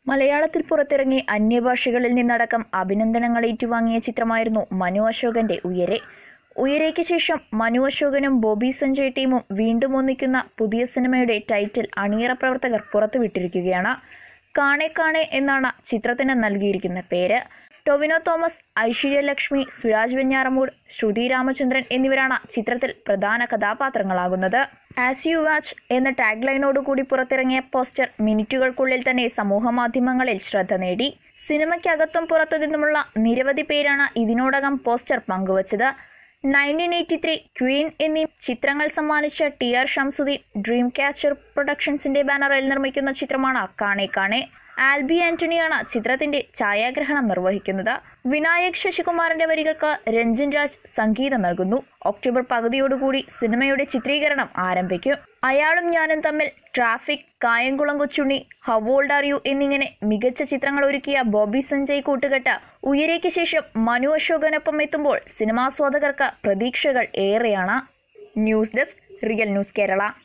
മലയാളത്തിൽ പുറത്തിറങ്ങി അന്യഭാഷകളിൽ നിന്നടക്കം അഭിനന്ദനങ്ങൾ ഏറ്റുവാങ്ങിയ ചിത്രമായിരുന്നു മനു അശോകന്റെ ഉയരെ ഉയരയ്ക്ക് ശേഷം മനു അശോകനും ബോബി സഞ്ജയ് ടീമും വീണ്ടും ഒന്നിക്കുന്ന പുതിയ സിനിമയുടെ ടൈറ്റിൽ അണിയറ പ്രവർത്തകർ പുറത്തുവിട്ടിരിക്കുകയാണ് കാണെ കാണെ എന്നാണ് ചിത്രത്തിന് നൽകിയിരിക്കുന്ന പേര് ടൊവിനോ തോമസ് ഐശ്വര്യ ലക്ഷ്മി സുരാജ് വെഞ്ഞാറമൂട് ശ്രുതി രാമചന്ദ്രൻ എന്നിവരാണ് ചിത്രത്തിൽ പ്രധാന കഥാപാത്രങ്ങളാകുന്നത് ആസ് യു വാച്ച് എന്ന ടാഗ് ലൈനോടുകൂടി പുറത്തിറങ്ങിയ പോസ്റ്റർ മിനിറ്റുകൾക്കുള്ളിൽ തന്നെ സമൂഹമാധ്യമങ്ങളിൽ ശ്രദ്ധ നേടി സിനിമയ്ക്കകത്തും പുറത്തു നിന്നുമുള്ള നിരവധി പേരാണ് ഇതിനോടകം പോസ്റ്റർ പങ്കുവച്ചത് നയൻറ്റീൻ എയ്റ്റി ത്രീ ക്വീൻ എന്നീ ചിത്രങ്ങൾ സമ്മാനിച്ച T R Shamsuddin dream catcher പ്രൊഡക്ഷൻസിന്റെ ബാനറിൽ നിർമ്മിക്കുന്ന ചിത്രമാണ് കാണേ കാണേ ആൽബി ആന്റണിയാണ് ചിത്രത്തിന്റെ ഛായാഗ്രഹണം നിർവഹിക്കുന്നത് വിനായക് ശശികുമാറിന്റെ വരികൾക്ക് രഞ്ജൻ രാജ് സംഗീതം നൽകുന്നു ഒക്ടോബർ പകുതിയോടുകൂടി സിനിമയുടെ ചിത്രീകരണം ആരംഭിക്കും അയാളും ഞാനും തമ്മിൽ Traffic Kayamkulam Kochunni How Old Are You എന്നിങ്ങനെ മികച്ച ചിത്രങ്ങൾ ഒരുക്കിയ ബോബി സഞ്ജയ് കൂട്ടുകെട്ട് ഉയരയ്ക്ക് ശേഷം മനു അശോകനൊപ്പം എത്തുമ്പോൾ സിനിമാസ്വാദകർക്ക് പ്രതീക്ഷകൾ ഏറെയാണ് news desk real news Kerala